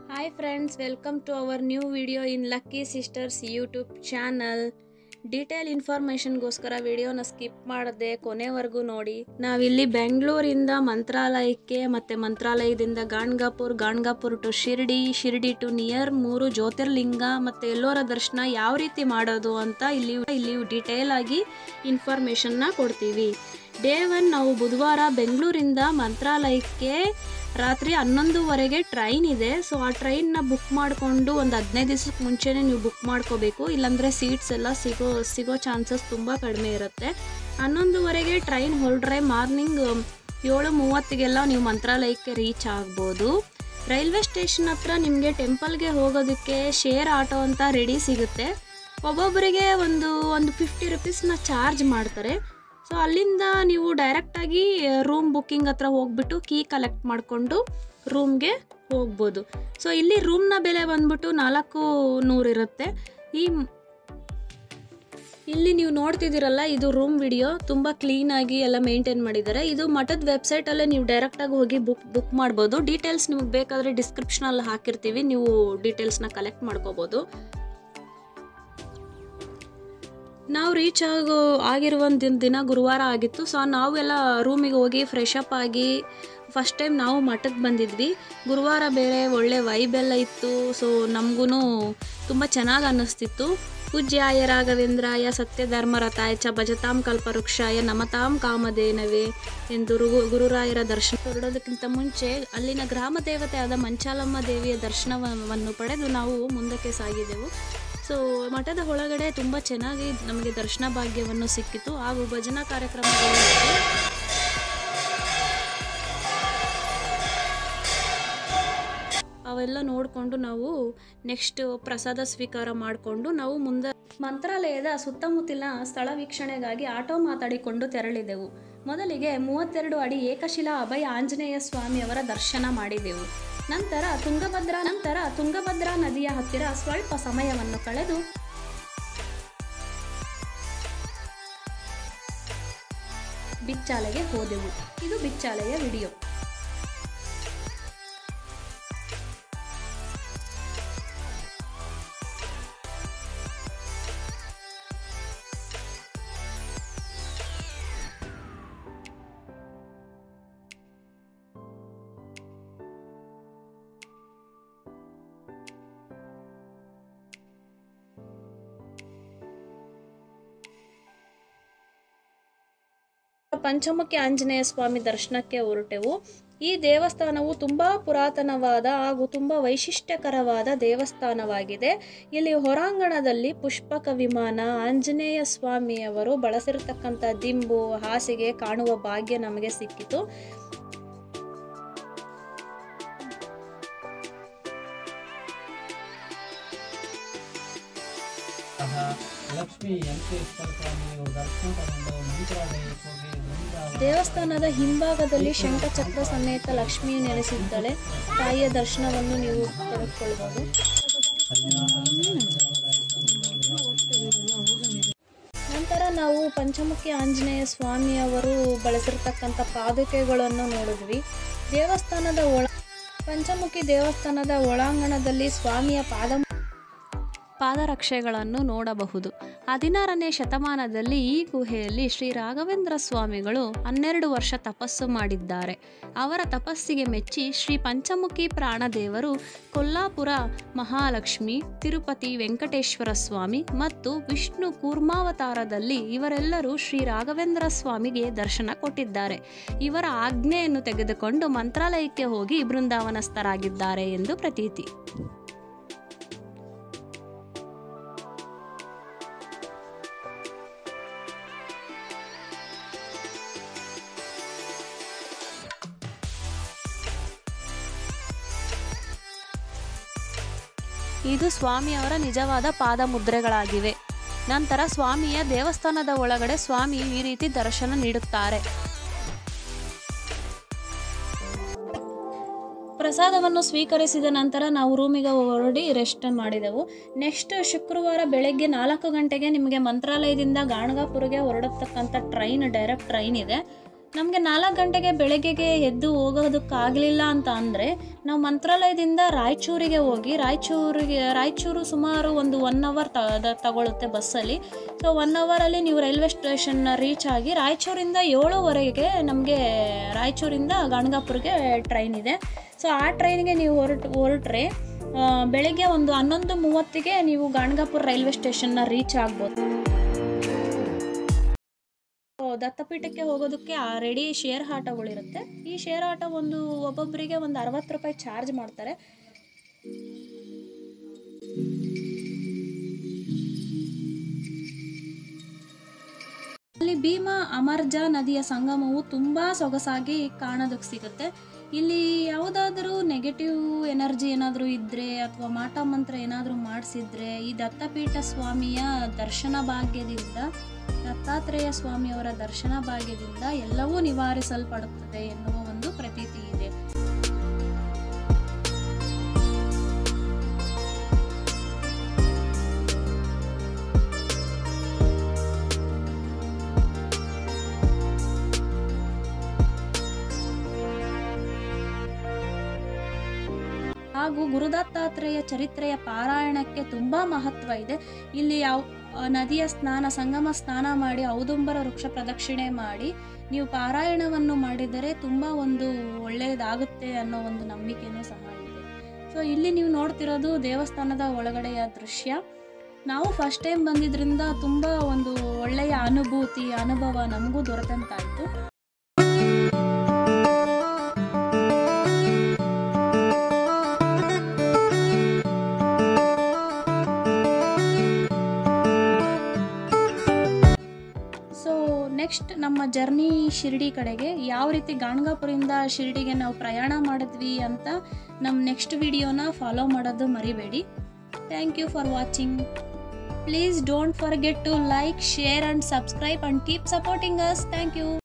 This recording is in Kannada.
Hi friends welcome to our new video in lucky sisters YouTube channel detail ಇನ್ಫಾರ್ಮೇಷನ್ಗೋಸ್ಕರ ವಿಡಿಯೋನ ಸ್ಕಿಪ್ ಮಾಡದೆ ಕೊನೆವರೆಗೂ ನೋಡಿ ನಾವಿಲ್ಲಿ ಬೆಂಗಳೂರಿಂದ ಮಂತ್ರಾಲಯಕ್ಕೆ ಮತ್ತು ಮಂತ್ರಾಲಯದಿಂದ Ganagapur Ganagapur to Shirdi Shirdi to near ಮೂರು ಜ್ಯೋತಿರ್ಲಿಂಗ ಮತ್ತು ಎಲ್ಲೋರ ದರ್ಶನ ಯಾವ ರೀತಿ ಮಾಡೋದು ಅಂತ ಇಲ್ಲಿ ಇಲ್ಲಿ ಡೀಟೇಲ್ ಆಗಿ ಇನ್ಫಾರ್ಮೇಷನ್ನ ಕೊಡ್ತೀವಿ ಡೇ ಒನ್ ನಾವು ಬುಧವಾರ ಬೆಂಗಳೂರಿಂದ ಮಂತ್ರಾಲಯಕ್ಕೆ ರಾತ್ರಿ ಹನ್ನೊಂದುವರೆಗೆ ಟ್ರೈನ್ ಇದೆ ಸೊ ಆ ಟ್ರೈನ್ನ ಬುಕ್ ಮಾಡಿಕೊಂಡು ಒಂದು ಹದಿನೈದು ದಿವಸಕ್ಕೆ ಮುಂಚೆನೇ ನೀವು ಬುಕ್ ಮಾಡ್ಕೋಬೇಕು ಇಲ್ಲಾಂದರೆ ಸೀಟ್ಸ್ ಎಲ್ಲ ಸಿಗೋ ಸಿಗೋ ಚಾನ್ಸಸ್ ತುಂಬ ಕಡಿಮೆ ಇರುತ್ತೆ ಹನ್ನೊಂದುವರೆಗೆ ಟ್ರೈನ್ ಹೊರಡ್ರೆ ಮಾರ್ನಿಂಗ್ ಏಳು ಮೂವತ್ತಿಗೆಲ್ಲ ನೀವು ಮಂತ್ರಾಲಯಕ್ಕೆ ರೀಚ್ ಆಗ್ಬೋದು ರೈಲ್ವೆ ಸ್ಟೇಷನ್ ಹತ್ರ ನಿಮಗೆ ಟೆಂಪಲ್ಗೆ ಹೋಗೋದಕ್ಕೆ ಶೇರ್ ಆಟೋ ಅಂತ ರೆಡಿ ಸಿಗುತ್ತೆ ಒಬ್ಬೊಬ್ಬರಿಗೆ ಒಂದು ಒಂದು ಫಿಫ್ಟಿ ರುಪೀಸ್ನ ಚಾರ್ಜ್ ಮಾಡ್ತಾರೆ ಸೊ ಅಲ್ಲಿಂದ ನೀವು ಡೈರೆಕ್ಟಾಗಿ ರೂಮ್ ಬುಕ್ಕಿಂಗ್ ಹತ್ರ ಹೋಗ್ಬಿಟ್ಟು ಕೀ ಕಲೆಕ್ಟ್ ಮಾಡಿಕೊಂಡು ರೂಮ್ಗೆ ಹೋಗ್ಬೋದು ಸೊ ಇಲ್ಲಿ ರೂಮ್ನ ಬೆಲೆ ಬಂದ್ಬಿಟ್ಟು ನಾಲ್ಕು ನೂರಿರುತ್ತೆ ಈ ಇಲ್ಲಿ ನೀವು ನೋಡ್ತಿದ್ದೀರಲ್ಲ ಇದು ರೂಮ್ ವಿಡಿಯೋ ತುಂಬ ಕ್ಲೀನಾಗಿ ಎಲ್ಲ ಮೇಂಟೈನ್ ಮಾಡಿದ್ದಾರೆ ಇದು ಮಠದ ವೆಬ್ಸೈಟಲ್ಲೇ ನೀವು ಡೈರೆಕ್ಟಾಗಿ ಹೋಗಿ ಬುಕ್ ಬುಕ್ ಮಾಡ್ಬೋದು ಡೀಟೇಲ್ಸ್ ನಿಮ್ಗೆ ಬೇಕಾದರೆ ಡಿಸ್ಕ್ರಿಪ್ಷನಲ್ಲಿ ಹಾಕಿರ್ತೀವಿ ನೀವು ಡೀಟೇಲ್ಸ್ನ ಕಲೆಕ್ಟ್ ಮಾಡ್ಕೋಬೋದು ನಾವು ರೀಚ್ ಆಗೋ ಆಗಿರುವ ದಿನ ದಿನ ಗುರುವಾರ ಆಗಿತ್ತು ಸೊ ನಾವೆಲ್ಲ ರೂಮಿಗೆ ಹೋಗಿ ಫ್ರೆಶ್ ಅಪ್ ಆಗಿ ಫಸ್ಟ್ ಟೈಮ್ ನಾವು ಮಠಕ್ಕೆ ಬಂದಿದ್ವಿ ಗುರುವಾರ ಬೇರೆ ಒಳ್ಳೆ ವೈಬೆಲ್ಲ ಇತ್ತು ಸೊ ನಮಗೂ ತುಂಬ ಚೆನ್ನಾಗಿ ಅನ್ನಿಸ್ತಿತ್ತು ಪೂಜ್ಯಾಯ ರಾಘವೇಂದ್ರಾಯ ಸತ್ಯಧರ್ಮರಥಾಯ ಚ ಭಜತಾಂ ಕಲ್ಪವೃಕ್ಷಾಯ ನಮತಾಂ ಕಾಮಧೇನವೇ ಎಂದು ರುಗು ಗುರುರಾಯರ ದರ್ಶನ ಹೊರಡೋದಕ್ಕಿಂತ ಮುಂಚೆ ಅಲ್ಲಿನ ಗ್ರಾಮ ದೇವತೆ ಆದ ಮಂಚಾಲಮ್ಮ ದೇವಿಯ ದರ್ಶನವನ್ನು ಪಡೆದು ನಾವು ಮುಂದಕ್ಕೆ ಸಾಗಿದೆವು ಸೊ ಮಠದ ಒಳಗಡೆ ತುಂಬ ಚೆನ್ನಾಗಿ ನಮಗೆ ದರ್ಶನ ಭಾಗ್ಯವನ್ನು ಸಿಕ್ಕಿತು ಹಾಗೂ ಭಜನಾ ಕಾರ್ಯಕ್ರಮಗಳು ಇತ್ತು. ಅವೆಲ್ಲ ನೋಡಿಕೊಂಡು ನಾವು ನೆಕ್ಸ್ಟ್ ಪ್ರಸಾದ ಸ್ವೀಕಾರ ಮಾಡಿಕೊಂಡು ನಾವು ಮುಂದೆ ಮಂತ್ರಾಲಯದ ಸುತ್ತಮುತ್ತಲಿನ ಸ್ಥಳ ವೀಕ್ಷಣೆಗಾಗಿ ಆಟೋ ಮಾತಾಡಿಕೊಂಡು ತೆರಳಿದೆವು ಮೊದಲಿಗೆ ಮೂವತ್ತೆರಡು ಅಡಿ ಏಕಶಿಲಾ ಅಭಯ ಆಂಜನೇಯ ಸ್ವಾಮಿಯವರ ದರ್ಶನ ಮಾಡಿದೆವು ನಂತರ ತುಂಗಭದ್ರಾ ನಂತರ ತುಂಗಭದ್ರಾ ನದಿಯ ಹತ್ತಿರ ಸ್ವಲ್ಪ ಸಮಯವನ್ನು ಕಳೆದು ಬಿಚ್ಚಾಲೆಗೆ ಹೋದೆವು ಇದು ಬಿಚ್ಚಾಲೆಯ ವಿಡಿಯೋ ಪಂಚಮುಖಿ ಆಂಜನೇಯ ಸ್ವಾಮಿ ದರ್ಶನಕ್ಕೆ ಹೊರಟೆವು ಈ ದೇವಸ್ಥಾನವು ತುಂಬ ಪುರಾತನವಾದ ಹಾಗೂ ತುಂಬ ವೈಶಿಷ್ಟ್ಯಕರವಾದ ದೇವಸ್ಥಾನವಾಗಿದೆ ಇಲ್ಲಿ ಹೊರಾಂಗಣದಲ್ಲಿ ಪುಷ್ಪಕ ವಿಮಾನ ಆಂಜನೇಯ ಸ್ವಾಮಿಯವರು ಬಳಸಿರತಕ್ಕಂಥ ದಿಂಬು ಹಾಸಿಗೆ ಕಾಣುವ ಭಾಗ್ಯ ನಮಗೆ ಸಿಕ್ಕಿತು ಸಹ ಲಕ್ಷ್ಮೀ ವೆಂಕಟೇಶ್ವರ ಸ್ವಾಮಿಯು ದರ್ಶನ ತಗೊಂಡು ಮಂತ್ರಾಲಯಕ್ಕೆ ಹೋಗಿ ಬೃಂದಾವನ ದೇವಸ್ಥಾನದ ಹಿಂಭಾಗದಲ್ಲಿ ಶಂಖಚಕ್ರ ಸಮೇತ ಲಕ್ಷ್ಮಿಯು ನೆಲೆಸಿದ್ದಾಳೆ ತಾಯಿಯ ದರ್ಶನವನ್ನು ನೀವು ಪಡೆದುಕೊಳ್ಬಹುದು ನಂತರ ನಾವು ಪಂಚಮುಖಿ ಆಂಜನೇಯ ಸ್ವಾಮಿಯವರು ಬಳಸಿರ್ತಕ್ಕಂಥ ಪಾದುಕೆಗಳನ್ನು ನೋಡಿದ್ವಿ ದೇವಸ್ಥಾನದ ಒಳ ಪಂಚಮುಖಿ ದೇವಸ್ಥಾನದ ಒಳಾಂಗಣದಲ್ಲಿ ಸ್ವಾಮಿಯ ಪಾದ ಪಾದರಕ್ಷೆಗಳನ್ನು ನೋಡಬಹುದು ಹದಿನಾರನೇ ಶತಮಾನದಲ್ಲಿ ಈ ಗುಹೆಯಲ್ಲಿ ಶ್ರೀ ರಾಘವೇಂದ್ರ ಸ್ವಾಮಿಗಳು ಹನ್ನೆರಡು ವರ್ಷ ತಪಸ್ಸು ಮಾಡಿದ್ದಾರೆ ಅವರ ತಪಸ್ಸಿಗೆ ಮೆಚ್ಚಿ ಶ್ರೀ ಪಂಚಮುಖಿ ಪ್ರಾಣದೇವರು ಕೊಲ್ಲಾಪುರ ಮಹಾಲಕ್ಷ್ಮಿ ತಿರುಪತಿ ವೆಂಕಟೇಶ್ವರ ಸ್ವಾಮಿ ಮತ್ತು ವಿಷ್ಣು ಕೂರ್ಮಾವತಾರದಲ್ಲಿ ಇವರೆಲ್ಲರೂ ಶ್ರೀ ರಾಘವೇಂದ್ರ ಸ್ವಾಮಿಗೆ ದರ್ಶನ ಕೊಟ್ಟಿದ್ದಾರೆ ಇವರ ಆಜ್ಞೆಯನ್ನು ತೆಗೆದುಕೊಂಡು ಮಂತ್ರಾಲಯಕ್ಕೆ ಹೋಗಿ ಬೃಂದಾವನಸ್ಥರಾಗಿದ್ದಾರೆ ಎಂದು ಪ್ರತೀತಿ ಇದು ಸ್ವಾಮಿಯವರ ನಿಜವಾದ ಪಾದ ಮುದ್ರೆಗಳಾಗಿವೆ ನಂತರ ಸ್ವಾಮಿಯ ದೇವಸ್ಥಾನದ ಒಳಗಡೆ ಸ್ವಾಮಿ ಈ ರೀತಿ ದರ್ಶನ ನೀಡುತ್ತಾರೆ ಪ್ರಸಾದವನ್ನು ಸ್ವೀಕರಿಸಿದ ನಂತರ ನಾವು ರೂಮಿಗೆ ಹೊರಡಿ ರೆಸ್ಟ್ ಮಾಡಿದೆವು ನೆಕ್ಸ್ಟ್ ಶುಕ್ರವಾರ ಬೆಳಗ್ಗೆ ನಾಲ್ಕು ಗಂಟೆಗೆ ನಿಮಗೆ ಮಂತ್ರಾಲಯದಿಂದ ಗಾಣಗಾಪುರಿಗೆ ಹೊರಡತಕ್ಕಂಥ ಟ್ರೈನ್ ಡೈರೆಕ್ಟ್ ಟ್ರೈನ್ ಇದೆ ನಮಗೆ ನಾಲ್ಕು ಗಂಟೆಗೆ ಬೆಳಗ್ಗೆಗೆ ಎದ್ದು ಹೋಗೋದಕ್ಕಾಗಲಿಲ್ಲ ಅಂತ ಅಂದರೆ ನಾವು ಮಂತ್ರಾಲಯದಿಂದ ರಾಯಚೂರಿಗೆ ಹೋಗಿ ರಾಯಚೂರಿಗೆ ರಾಯಚೂರು ಸುಮಾರು ಒಂದು ಒನ್ ಅವರ್ ತಗೊಳುತ್ತೆ ಬಸ್ಸಲ್ಲಿ ಸೊ ಒನ್ ಅವರಲ್ಲಿ ನೀವು ರೈಲ್ವೆ ಸ್ಟೇಷನ್ನ ರೀಚ್ ಆಗಿ ರಾಯಚೂರಿಂದ ಏಳುವರೆಗೆ ನಮಗೆ ರಾಯಚೂರಿಂದ ಗಣಗಾಪುರ್ಗೆ ಟ್ರೈನ್ ಇದೆ ಸೊ ಆ ಟ್ರೈನ್ಗೆ ನೀವು ಹೊರಟು ಹೊರಟ್ರೆ ಆ, ಬೆಳಗ್ಗೆ ಒಂದು ಹನ್ನೊಂದು ಮೂವತ್ತಿಗೆ ನೀವು ಗಾಣಗಾಪುರ ರೈಲ್ವೆ ಸ್ಟೇಷನ್ನ ರೀಚ್ ಆಗ್ಬೋದು ಸೊ, ದತ್ತಪೀಠಕ್ಕೆ ಹೋಗೋದಕ್ಕೆ ರೆಡಿ ಶೇರ್ ಆಟೋಗಳಿರುತ್ತೆ ಈ ಶೇರ್ ಆಟೋ ಒಂದು ಒಬ್ಬೊಬ್ಬರಿಗೆ ಒಂದು ಅರವತ್ತು ರೂಪಾಯಿ ಚಾರ್ಜ್ ಮಾಡ್ತಾರೆ ಅಲ್ಲಿ ಭೀಮಾ ಅಮರ್ಜ ನದಿಯ ಸಂಗಮವು ತುಂಬ ಸೊಗಸಾಗಿ ಕಾಣೋದಕ್ಕೆ ಸಿಗುತ್ತೆ ಇಲ್ಲಿ ಯಾವುದಾದ್ರೂ ನೆಗೆಟಿವ್ ಎನರ್ಜಿ ಏನಾದರೂ ಇದ್ದರೆ ಅಥವಾ ಮಾಟ ಮಂತ್ರ ಏನಾದರೂ ಮಾಡಿಸಿದ್ರೆ ಈ ದತ್ತಪೀಠ ಸ್ವಾಮಿಯ ದರ್ಶನ ಭಾಗ್ಯದಿಂದ ದತ್ತಾತ್ರೇಯ ಸ್ವಾಮಿಯವರ ದರ್ಶನ ಭಾಗ್ಯದಿಂದ ಎಲ್ಲವೂ ನಿವಾರಿಸಲ್ಪಡುತ್ತದೆ ಎನ್ನುವ ಒಂದು ಪ್ರತೀತಿ ಇದೆ ಹಾಗೂ ಗುರುದತ್ತಾತ್ರೇಯ ಚರಿತ್ರೆಯ ಪಾರಾಯಣಕ್ಕೆ ತುಂಬ ಮಹತ್ವ ಇದೆ ಇಲ್ಲಿ ಯಾವ ಆ, ನದಿಯ ಸ್ನಾನ ಸಂಗಮ ಸ್ನಾನ ಮಾಡಿ ಔದುಂಬರ ವೃಕ್ಷ ಪ್ರದಕ್ಷಿಣೆ ಮಾಡಿ ನೀವು ಪಾರಾಯಣವನ್ನು ಮಾಡಿದರೆ ತುಂಬ ಒಂದು ಒಳ್ಳೆಯದಾಗುತ್ತೆ ಅನ್ನೋ ಒಂದು ನಂಬಿಕೆನೂ ಸಹ ಇದೆ ಸೊ ಇಲ್ಲಿ ನೀವು ನೋಡ್ತಿರೋದು ದೇವಸ್ಥಾನದ ಒಳಗಡೆಯ ದೃಶ್ಯ ನಾವು ಫಸ್ಟ್ ಟೈಮ್ ಬಂದಿದ್ರಿಂದ ತುಂಬ ಒಂದು ಒಳ್ಳೆಯ ಅನುಭೂತಿ ಅನುಭವ ನಮಗೂ ದೊರೆತಂತಾಯಿತು ಸೊ ನೆಕ್ಸ್ಟ್ ನಮ್ಮ ಜರ್ನಿ ಶಿರ್ಡಿ ಕಡೆಗೆ ಯಾವ ರೀತಿ ಗಾಣಗಾಪುರಿಂದ ಶಿರ್ಡಿಗೆ ನಾವು ಪ್ರಯಾಣ ಮಾಡಿದ್ವಿ ಅಂತ ನಮ್ಮ ನೆಕ್ಸ್ಟ್ ವಿಡಿಯೋನ ಫಾಲೋ ಮಾಡೋದು ಮರಿಬೇಡಿ thank you for watching please don't forget to like share and subscribe and keep supporting us thank you